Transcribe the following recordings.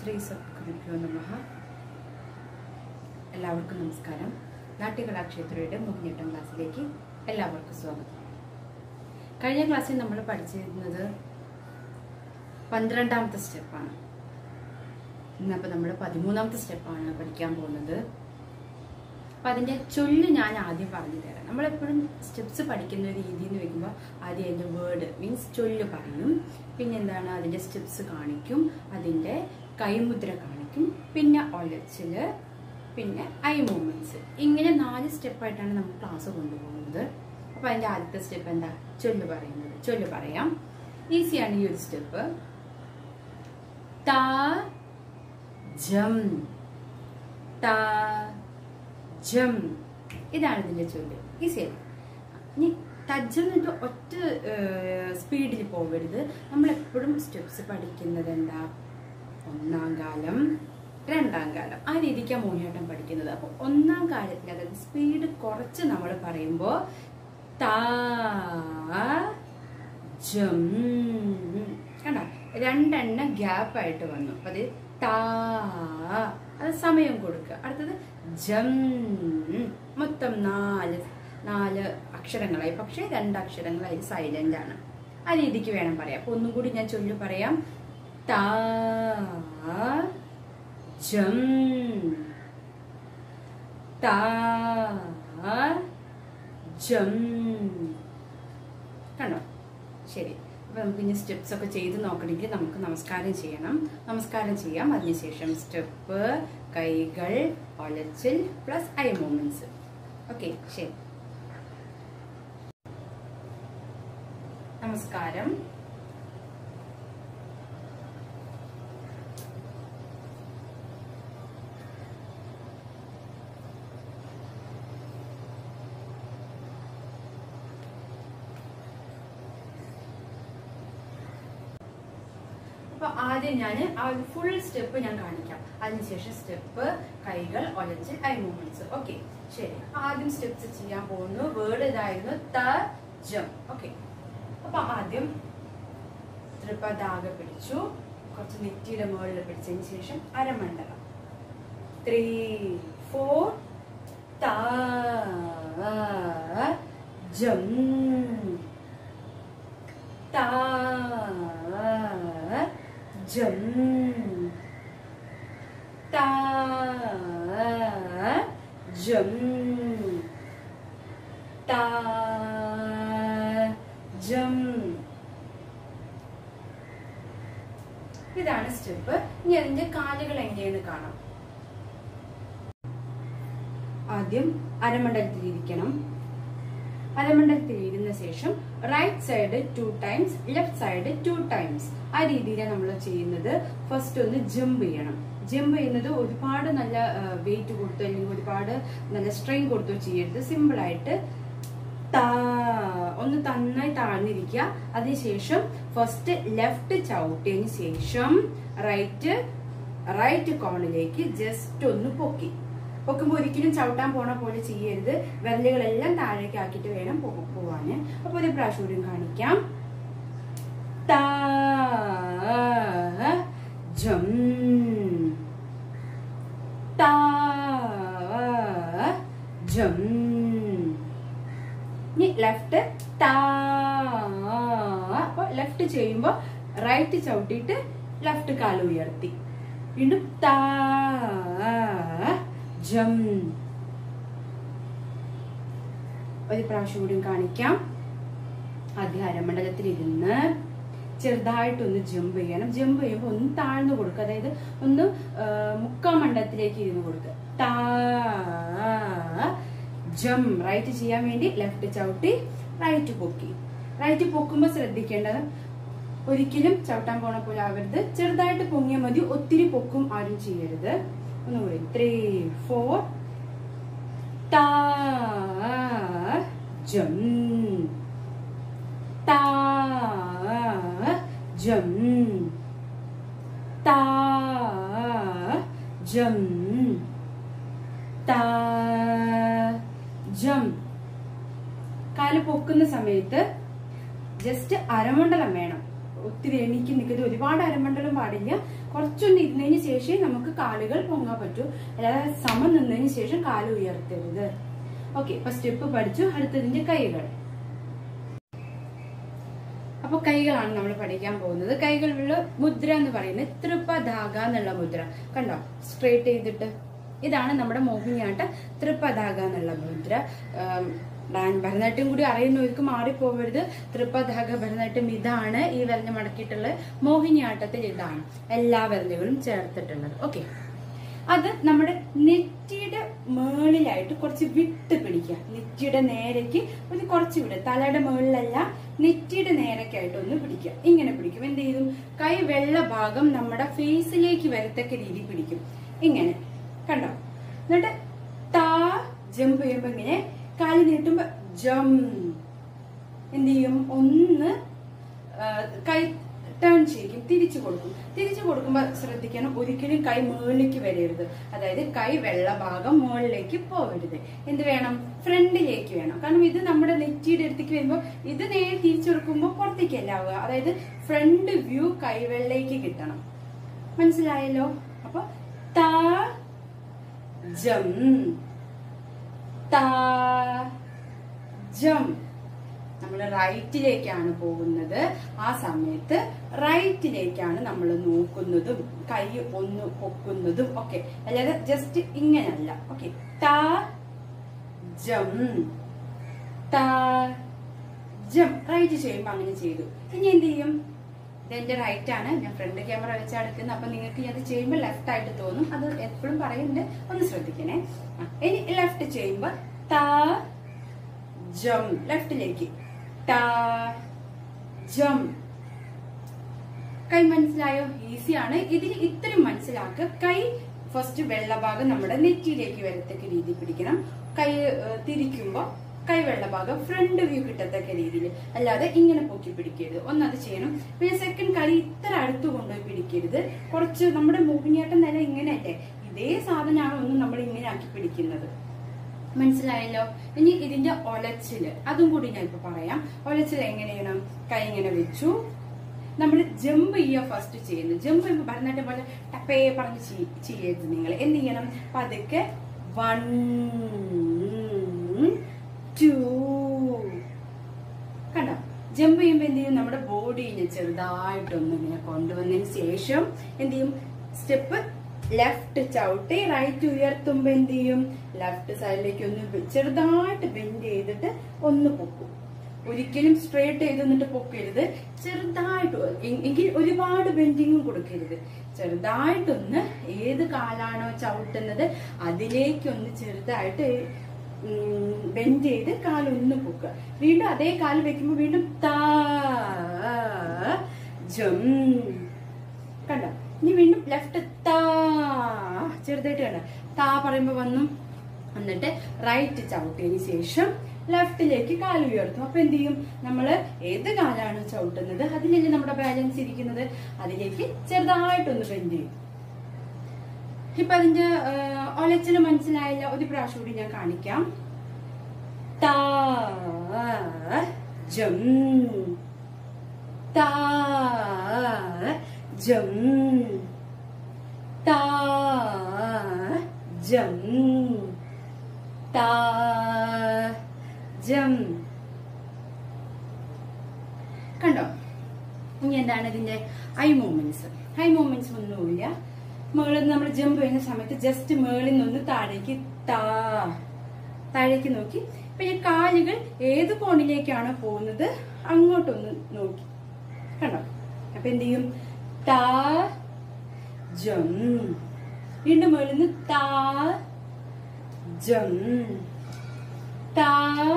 ശ്രീ സത്കുരുഭ്യോ നമ എല്ലാവർക്കും നമസ്കാരം നാട്യകലാക്ഷേത്രയുടെ മുന്നേറ്റം ക്ലാസ്സിലേക്ക് എല്ലാവർക്കും സ്വാഗതം കഴിഞ്ഞ ക്ലാസ്സിൽ നമ്മൾ പഠിച്ചിരുന്നത് പന്ത്രണ്ടാമത്തെ സ്റ്റെപ്പാണ് ഇന്നപ്പോൾ നമ്മൾ പതിമൂന്നാമത്തെ സ്റ്റെപ്പാണ് പഠിക്കാൻ പോകുന്നത് അപ്പം അതിൻ്റെ ചൊല്ല് ഞാൻ ആദ്യം പറഞ്ഞു തരാം നമ്മളെപ്പോഴും സ്റ്റെപ്സ് പഠിക്കുന്ന രീതി എന്ന് വെക്കുമ്പോൾ ആദ്യം അതിൻ്റെ വേർഡ് മീൻസ് ചൊല്ല് പറയും പിന്നെ എന്താണ് അതിൻ്റെ സ്റ്റെപ്സ് കാണിക്കും അതിൻ്റെ കൈമുദ്ര കാണിക്കും പിന്നെ ഒലച്ചില് പിന്നെ ഐ മൂവ്മെന്റ്സ് ഇങ്ങനെ നാല് സ്റ്റെപ്പായിട്ടാണ് നമ്മൾ ക്ലാസ് കൊണ്ടുപോകുന്നത് അപ്പോൾ അതിൻ്റെ ആദ്യത്തെ സ്റ്റെപ്പ് എന്താ ചൊല്ല് പറയുന്നത് ചൊല്ല് പറയാം ഈസിയാണ് ഈ ഒരു സ്റ്റെപ്പ് താ ജം താ ജം ഇതാണ് ഇതിന്റെ ചൊല്ല് ഈസിയായി ഇനി തജ്ജം എന്നിട്ട് ഒറ്റ സ്പീഡിൽ പോകരുത് നമ്മൾ എപ്പോഴും സ്റ്റെപ്സ് പഠിക്കുന്നത് എന്താ ഒന്നാം കാലം രണ്ടാം കാലം ആ രീതിക്കാണ് മോഹിനിയാട്ടം പഠിക്കുന്നത് അപ്പോൾ ഒന്നാം കാലത്തിൽ അതായത് സ്പീഡ് കുറച്ച് നമ്മൾ പറയുമ്പോൾ താ ജം കണ്ട രണ്ടെണ്ണം ഗ്യാപ്പ് ആയിട്ട് വന്നു അപ്പൊ അത് താ അത് സമയം കൊടുക്കുക അടുത്തത് ജം മൊത്തം നാല് നാല് അക്ഷരങ്ങളായി പക്ഷേ രണ്ട് അക്ഷരങ്ങളായി സൈലന്റ് ആണ് ആ രീതിക്ക് വേണം പറയാം അപ്പൊ ഒന്നും കൂടി ഞാൻ ചൊല്ലു പറയാം താ ജം താ ജം കണ്ടോ ശരി അപ്പൊ നമുക്ക് ഇനി സ്റ്റെപ്സ് ഒക്കെ ചെയ്ത് നോക്കണമെങ്കിൽ നമുക്ക് നമസ്കാരം ചെയ്യണം നമസ്കാരം ചെയ്യാം അതിനുശേഷം സ്റ്റെപ്പ് കൈകൾ ഒലച്ചിൽ പ്ലസ് ഐ മൂവ്മെന്റ്സ് ഓക്കെ ശരി നമസ്കാരം അപ്പൊ ആദ്യം ഞാൻ ആ ഒരു ഫുൾ സ്റ്റെപ്പ് ഞാൻ കാണിക്കാം അതിനുശേഷം സ്റ്റെപ്പ് കൈകൾ ഒലച്ച് ഐ മൂവ്മെന്റ്സ് ഓക്കെ ശരി ആദ്യം സ്റ്റെപ്സ് ചെയ്യാൻ പോകുന്നു വേർഡ് ഇതായിരുന്നു ത ജം ഓക്കെ അപ്പൊ ആദ്യം ത്രിപദാകെ പിടിച്ചു കുറച്ച് നെറ്റിയുടെ മുകളിൽ പിടിച്ചതിന് ശേഷം അരമണ്ഡലം ത്രീ ഫോർ ത ജം ത ജം ത ജം ത ജം ഇതാണ് സ്റ്റെപ്പ് ഇനി അതിന്റെ കാലുകൾ എങ്ങനെയെന്ന് കാണാം ആദ്യം അരമണ്ഡലത്തിൽ ഇരിക്കണം അരമണ്ഡലത്തിൽ ഇരുന്ന ശേഷം right side two times left side two times ആ രീതിയിലാണ് നമ്മൾ ചെയ്യുന്നത് ഫസ്റ്റ് ഒന്ന് ജമ്പ് ചെയ്യണം ജമ്പ് ചെയ്യുന്നത് ഒരുപാട് നല്ല വെയിറ്റ് കൊടുത്തു അല്ലെങ്കിൽ ഒരുപാട് നല്ല സ്ട്രെയിൻ കൊടുത്തു ചെയ്യരുത് സിമ്പിൾ ആയിട്ട് താ ഒന്ന് നന്നായി താഴ്ന്നിരിക്കുക അതിനുശേഷം ഫസ്റ്റ് ലെഫ്റ്റ് ചവിട്ടിയതിന് ശേഷം റൈറ്റ് റൈറ്റ് കോണിലേക്ക് ജസ്റ്റ് ഒന്ന് പൊക്കി പൊക്കുമ്പോൾ ഒരിക്കലും ചവിട്ടാൻ പോണ പോലെ ചെയ്യരുത് വിരലുകളെല്ലാം താഴേക്ക് ആക്കിയിട്ട് വേണം പോവാന് അപ്പൊ ഒരു പ്രാവശ്യം കൂടി കാണിക്കാം താ ജം താ ജം ഇനി ലെഫ്റ്റ് താ അപ്പൊ ലെഫ്റ്റ് ചെയ്യുമ്പോ റൈറ്റ് ചവിട്ടിയിട്ട് ലെഫ്റ്റ് കാല് ഉയർത്തി വീണ്ടും താ ജം ഒരു പ്രാവശ്യം കൂടി കാണിക്കാം ആദ്യം അരമണ്ഡലത്തിൽ ഇരുന്ന് ചെറുതായിട്ടൊന്ന് ജമ്പ് ചെയ്യണം ജമ്പ് ചെയ്യുമ്പോൾ ഒന്ന് താഴ്ന്നു കൊടുക്കുക അതായത് ഒന്ന് മുക്കാം മണ്ഡലത്തിലേക്ക് ഇരുന്ന് കൊടുക്കുക താ ജം റൈറ്റ് ചെയ്യാൻ വേണ്ടി ലെഫ്റ്റ് ചവിട്ടി റൈറ്റ് പൊക്കി റൈറ്റ് പൊക്കുമ്പോൾ ശ്രദ്ധിക്കേണ്ടത് ഒരിക്കലും ചവിട്ടാൻ പോണ പോലെ ആവരുത് ചെറുതായിട്ട് പൊങ്ങിയാൽ മതി ഒത്തിരി പൊക്കും ആരും ചെയ്യരുത് ഒന്നുകൂടി ത്രീ ഫോർ താ ജം താ ജം താ ജം താ ജം കാല് പൊക്കുന്ന സമയത്ത് ജസ്റ്റ് അരമണ്ഡലം വേണം ഒത്തിരി എണീക്ക് നിൽക്കുന്നത് ഒരുപാട് അരമണ്ഡലം പാടില്ല കുറച്ചൊന്ന് ഇരുന്നതിന് ശേഷം നമുക്ക് കാലുകൾ പൊങ്ങാൻ പറ്റൂ അല്ലാതെ സമം നിന്നതിന് ശേഷം കാല് ഉയർത്തരുത് ഓക്കെ അപ്പൊ സ്റ്റെപ്പ് പഠിച്ചു അടുത്തതിന്റെ കൈകൾ അപ്പൊ കൈകളാണ് നമ്മൾ പഠിക്കാൻ പോകുന്നത് കൈകളിലുള്ള മുദ്ര എന്ന് പറയുന്നത് തൃപ്പധാക എന്നുള്ള മുദ്ര കണ്ടോ സ്ട്രേറ്റ് ചെയ്തിട്ട് ഇതാണ് നമ്മുടെ മോഹിനിയാട്ട തൃപ്പധാക എന്നുള്ള മുദ്ര ആം, ഡാൻ- ഭരതനാട്യം കൂടി അറിയുന്നവർക്ക് മാറിപ്പോവരുത് തൃപ്പധാക ഭരതനാട്യം ഇതാണ് ഈ വിരഞ്ഞ മടക്കിയിട്ടുള്ള മോഹിനിയാട്ടത്തിൽ ഇതാണ് എല്ലാ വിരലുകളും ചേർത്തിട്ടുള്ളത് ഓക്കെ അത് നമ്മുടെ നെറ്റിയുടെ മേളിലായിട്ട് കുറച്ച് വിട്ട് പിടിക്കുക നെറ്റിയുടെ നേരേക്ക് ഒരു കുറച്ച് വിടുക തലയുടെ മേളിലല്ല നെറ്റിയുടെ നേരക്കായിട്ട് ഒന്ന് പിടിക്കുക ഇങ്ങനെ പിടിക്കും എന്ത് ചെയ്യും കൈ വെള്ള ഭാഗം നമ്മുടെ ഫേസിലേക്ക് വരത്തക്ക രീതി പിടിക്കും ഇങ്ങനെ കണ്ടോ എന്നിട്ട് താ ജമ്പ് ചെയ്യുമ്പോ ഇങ്ങനെ കാല് നീട്ടുമ്പോ ജം എന്ത് ചെയ്യും ഒന്ന് ആ, കൈ ടേൺ ചെയ്യും തിരിച്ചു കൊടുക്കും തിരിച്ചു കൊടുക്കുമ്പോൾ ശ്രദ്ധിക്കണം ഒരിക്കലും കൈ മുകളിലേക്ക് വരരുത് അതായത് കൈ വെള്ള ഭാഗം മുകളിലേക്ക് പോകരുത് എന്ത് വേണം ഫ്രണ്ടിലേക്ക് വേണം കാരണം ഇത് നമ്മുടെ നെറ്റിയുടെ അടുത്തേക്ക് വരുമ്പോൾ ഇത് നേരെ തിരിച്ചു കൊടുക്കുമ്പോൾ പുറത്തേക്കല്ല ആവുക അതായത് ഫ്രണ്ട് വ്യൂ കൈവെള്ളയ്ക്ക് കിട്ടണം മനസ്സിലായല്ലോ അപ്പൊ താ ജം താ ജം നമ്മൾ റൈറ്റിലേക്കാണ് പോകുന്നത് ആ സമയത്ത് റൈറ്റിലേക്കാണ് നമ്മൾ നോക്കുന്നതും കൈ ഒന്ന് പൊക്കുന്നതും ഒക്കെ അല്ലാതെ ജസ്റ്റ് ഇങ്ങനല്ല ഓക്കെ താ ജം താ ജം റൈറ്റ് ചെയ്യുമ്പോൾ അങ്ങനെ ചെയ്തു ഇനി എന്ത് ചെയ്യും ഇതെന്റെ റൈറ്റ് ആണ് ഞാൻ ഫ്രണ്ട് ക്യാമറ വെച്ച് എടുക്കുന്നത് അപ്പൊ നിങ്ങൾക്ക് ഇത് ചെയ്യുമ്പോൾ ലെഫ്റ്റ് ആയിട്ട് തോന്നും അത് എപ്പോഴും പറയുന്നുണ്ട് ഒന്ന് ശ്രദ്ധിക്കണേ ആ, ഇനി ലെഫ്റ്റ് ചെയ്യുമ്പോൾ താ ജം ലെഫ്റ്റിലേക്ക് ടാ ജം കൈ മനസ്സിലായോ ഈസിയാണ് ഇതിന് ഇത്രയും മനസ്സിലാക്കുക കൈ ഫസ്റ്റ് വെള്ളഭാഗം നമ്മുടെ നെറ്റിയിലേക്ക് വരത്തക്ക രീതി പിടിക്കണം കൈ ഏഹ്, തിരിക്കുമ്പോ കൈ വെള്ളഭാഗം ഫ്രണ്ട് വ്യൂ കിട്ടത്തക്ക രീതിയിൽ അല്ലാതെ ഇങ്ങനെ പൊക്കി പിടിക്കരുത് ഒന്നത് ചെയ്യണം പിന്നെ സെക്കൻഡ് കൈ ഇത്ര അടുത്ത് കൊണ്ടുപോയി പിടിക്കരുത് കുറച്ച് നമ്മുടെ മോഹിനിയാട്ടം നില ഇങ്ങനെയല്ലേ ഇതേ സാധനമാണ് ഒന്ന് നമ്മൾ ഇങ്ങനെ ആക്കി പിടിക്കുന്നത് മനസ്സിലായല്ലോ ഇനി ഇതിന്റെ ഒലച്ചില് അതും കൂടി ഞാൻ ഇപ്പൊ പറയാം ഒലച്ചിൽ എങ്ങനെയാണ് കൈ ഇങ്ങനെ വെച്ചു നമ്മൾ ജമ്പ് ചെയ്യുക ഫസ്റ്റ് ചെയ്യുന്നത് ജമ്പ് ചെയ്യുമ്പോൾ ഭരതനാട്യം പോലെ ടപ്പേ പറഞ്ഞ് ചെയ്- ചെയ്യരുത് നിങ്ങൾ എന്ത് ചെയ്യണം പതുക്കെ വൺ ടു കണ്ടോ ജമ്പ് ചെയ്യുമ്പോൾ എന്ത് ചെയ്യും നമ്മുടെ ബോഡിനെ ചെറുതായിട്ടൊന്ന് ഇങ്ങനെ കൊണ്ടുവന്നതിന് ശേഷം എന്ത് ചെയ്യും സ്റ്റെപ്പ് ലെഫ്റ്റ് ചവിട്ടി റൈറ്റ് ഉയർത്തുമ്പോ എന്ത് ചെയ്യും ലെഫ്റ്റ് സൈഡിലേക്ക് ഒന്ന് ബെ- ചെറുതായിട്ട് ബെൻഡ് ചെയ്തിട്ട് ഒന്ന് പൊക്കും ഒരിക്കലും സ്ട്രേറ്റ് ചെയ്ത് നിന്നിട്ട് പൊക്കരുത് ചെറുതായിട്ട് എ- എങ്കിൽ ഒരുപാട് ബെൻഡിങ്ങും കൊടുക്കരുത് ചെറുതായിട്ടൊന്ന് ഏത് കാലാണോ ചവിട്ടുന്നത് അതിലേക്കൊന്ന് ചെറുതായിട്ട് ബെൻഡ് ചെയ്ത് കാലൊന്ന് പൊക്കുക വീണ്ടും അതേ കാല് വെക്കുമ്പോൾ വീണ്ടും താ ജം കണ്ടോ ഇനി വീണ്ടും ലെഫ്റ്റ് താ ചെറുതായിട്ട് കണ്ട താ പറയുമ്പോ വന്നു എന്നിട്ട് റൈറ്റ് ചവിട്ടിയതിന് ശേഷം ലെഫ്റ്റിലേക്ക് കാല് ഉയർത്തും അപ്പൊ എന്ത് ചെയ്യും നമ്മള് ഏത് കാലാണ് ചവിട്ടുന്നത് അതിലല്ലേ നമ്മുടെ ബാലൻസ് ഇരിക്കുന്നത് അതിലേക്ക് ചെറുതായിട്ടൊന്ന് ബെൻഡ് ചെയ്യും ഇപ്പൊ അതിന്റെ ഒലച്ചില് മനസ്സിലായില്ല ഒരു പ്രാവശ്യം കൂടി ഞാൻ കാണിക്കാം താ ജം താ ജം താ ജം താ ജം കണ്ടോ ഇനി എന്താണ് ഇതിന്റെ ഐ മൂവ്മെന്റ്സ് ഐ മൂവ്മെന്റ്സ് ഒന്നുമില്ല മുകളിൽ നിന്ന് നമ്മൾ ജമ്പ് ചെയ്യുന്ന സമയത്ത് ജസ്റ്റ് മുകളിൽ നിന്ന് താഴേക്ക് താ താഴേക്ക് നോക്കി പിന്നെ കാലുകൾ ഏത് കോണിലേക്കാണോ പോകുന്നത് അങ്ങോട്ടൊന്ന് നോക്കി കണ്ടോ അപ്പൊ എന്ത് ചെയ്യും താ ജം വീണ്ടും മുകളിൽ നിന്ന് താ ജം താ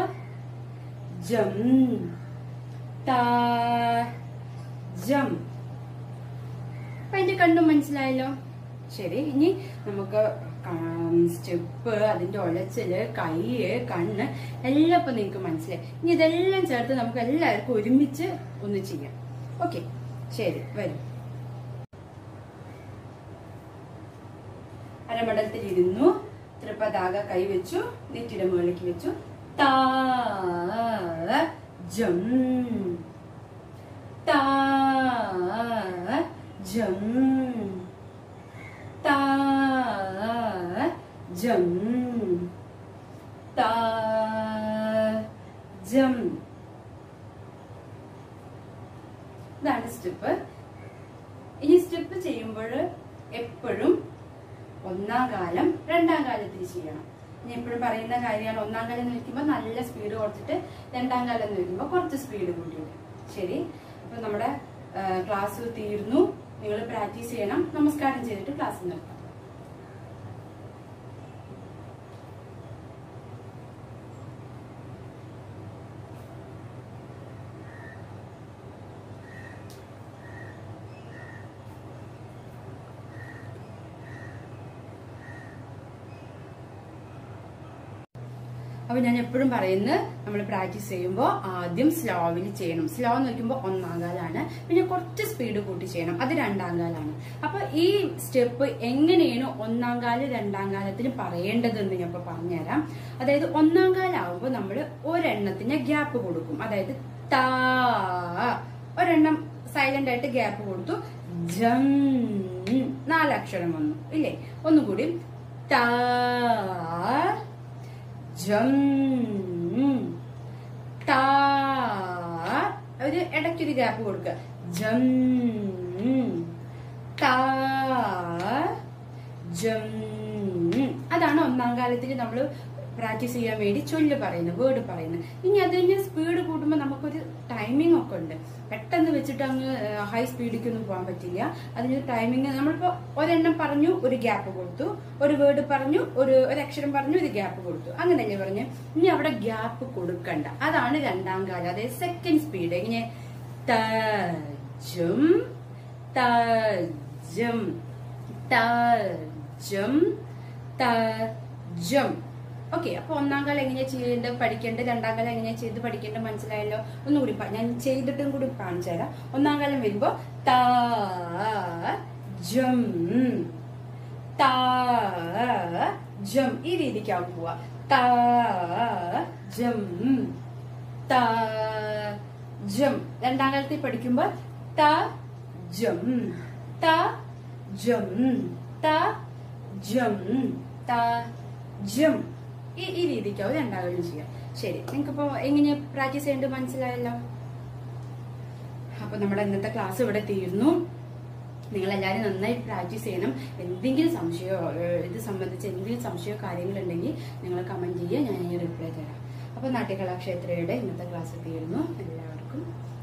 ജം താ ജം അപ്പൊ അതിന്റെ കണ്ടും മനസ്സിലായല്ലോ ശരി ഇനി നമുക്ക് സ്റ്റെപ്പ് അതിന്റെ ഒലച്ചില് കൈയ് കണ്ണ് എല്ലാം ഇപ്പൊ നിങ്ങൾക്ക് മനസ്സിലായി ഇനി ഇതെല്ലാം ചേർത്ത് നമുക്ക് എല്ലാവർക്കും ഒരുമിച്ച് ഒന്ന് ചെയ്യാം ഓക്കെ ശരി വരും അരമടലത്തിൽ ഇരുന്നു തൃപ്പതാക കൈവച്ചു നെറ്റിയുടെ മുകളിലേക്ക് വെച്ചു താ ജം താ ജം ജം ത ജം ഇതാണ് സ്റ്റെപ്പ് ഇനി സ്റ്റെപ്പ് ചെയ്യുമ്പോൾ എപ്പോഴും ഒന്നാം കാലം രണ്ടാം കാലത്തിൽ ചെയ്യണം ഞാൻ എപ്പോഴും പറയുന്ന കാര്യമാണ് ഒന്നാം കാലം എന്ന് വെക്കുമ്പോൾ നല്ല സ്പീഡ് കുറച്ചിട്ട് രണ്ടാം കാലം എന്ന് വെക്കുമ്പോൾ കുറച്ച് സ്പീഡ് കൂട്ടിയിട്ട് ശരി അപ്പൊ നമ്മുടെ ക്ലാസ് തീർന്നു നിങ്ങൾ പ്രാക്ടീസ് ചെയ്യണം നമസ്കാരം ചെയ്തിട്ട് ക്ലാസ് നിർത്താം അപ്പൊ ഞാൻ എപ്പോഴും പറയുന്നത് നമ്മൾ പ്രാക്ടീസ് ചെയ്യുമ്പോൾ ആദ്യം സ്ലോവിൽ ചെയ്യണം സ്ലോ എന്ന് വെക്കുമ്പോൾ ഒന്നാം കാലാണ് പിന്നെ കുറച്ച് സ്പീഡ് കൂട്ടി ചെയ്യണം അത് രണ്ടാം കാലാണ് അപ്പൊ ഈ സ്റ്റെപ്പ് എങ്ങനെയാണ് ഒന്നാം കാല് രണ്ടാം കാലത്തിന് പറയേണ്ടതെന്ന് ഞാൻ ഇപ്പൊ പറഞ്ഞുതരാം അതായത് ഒന്നാം കാലാവുമ്പോൾ നമ്മൾ ഒരെണ്ണത്തിന് ഗ്യാപ്പ് കൊടുക്കും അതായത് താ ഒരെണ്ണം സൈലന്റ് ആയിട്ട് ഗ്യാപ്പ് കൊടുത്തു ജം നാലക്ഷരം വന്നു ഇല്ലേ ഒന്നുകൂടി താ ജം താ ഒരു ഇടയ്ക്കൊരു ഗ്യാപ്പ് കൊടുക്കുക ജം താ ജം അതാണ് ഒന്നാം കാലത്തിൽ നമ്മൾ പ്രാക്ടീസ് ചെയ്യാൻ വേണ്ടി ചൊല്ല് പറയുന്നത് വേർഡ് പറയുന്നത് ഇനി അത് കഴിഞ്ഞ് സ്പീഡ് കൂട്ടുമ്പോൾ നമുക്കൊരു ടൈമിംഗ് ഒക്കെ ഉണ്ട് പെട്ടെന്ന് വെച്ചിട്ട് അങ്ങ് ഹൈ സ്പീഡിലേക്കൊന്നും പോകാൻ പറ്റില്ല അതിന് ടൈമിംഗ് നമ്മളിപ്പോ ഒരെണ്ണം പറഞ്ഞു ഒരു ഗ്യാപ്പ് കൊടുത്തു ഒരു വേർഡ് പറഞ്ഞു ഒരു ഒരു അക്ഷരം പറഞ്ഞു ഒരു ഗ്യാപ്പ് കൊടുത്തു അങ്ങനെയല്ലേ പറഞ്ഞു ഇനി അവിടെ ഗ്യാപ്പ് കൊടുക്കണ്ട അതാണ് രണ്ടാം കാലം അതായത് സെക്കൻഡ് സ്പീഡ് ഇങ്ങനെ തജം തജം തജം തജം ഓക്കെ അപ്പൊ ഒന്നാം കാലം എങ്ങനെയാ ചെയ്യേണ്ടത് പഠിക്കേണ്ടത് രണ്ടാം കാലം എങ്ങനെയാ ചെയ്ത് പഠിക്കേണ്ടത് മനസ്സിലായല്ലോ ഒന്നുകൂടി പ- ഞാൻ ചെയ്തിട്ടും കൂടി കാണിച്ചു തരാം ഒന്നാം കാലം വരുമ്പോ താ ജം താ ജം ഈ രീതിക്കാവും പോവാ താ ജം താ ജം രണ്ടാം കാലത്തിൽ പഠിക്കുമ്പോ ത ജം ത ജം ത ജം ത ജം ഈ ഈ രീതിക്കാവും രണ്ടാം കാലം ചെയ്യാം ശരി നിങ്ങൾക്കിപ്പോ എങ്ങനെയാ പ്രാക്ടീസ് ചെയ്യേണ്ടത് മനസ്സിലായല്ലോ അപ്പൊ നമ്മുടെ ഇന്നത്തെ ക്ലാസ് ഇവിടെ തീർന്നു നിങ്ങൾ എല്ലാവരും നന്നായി പ്രാക്ടീസ് ചെയ്യണം എന്തെങ്കിലും സംശയമോ ഏഹ്, ഇത് സംബന്ധിച്ച് എന്തെങ്കിലും സംശയമോ കാര്യങ്ങളുണ്ടെങ്കിൽ നിങ്ങൾ കമന്റ് ചെയ്യുക ഞാൻ അതിന് റിപ്ലൈ തരാം അപ്പൊ നാട്യകലാക്ഷേത്രയുടെ ഇന്നത്തെ ക്ലാസ് തീർന്നു എല്ലാവർക്കും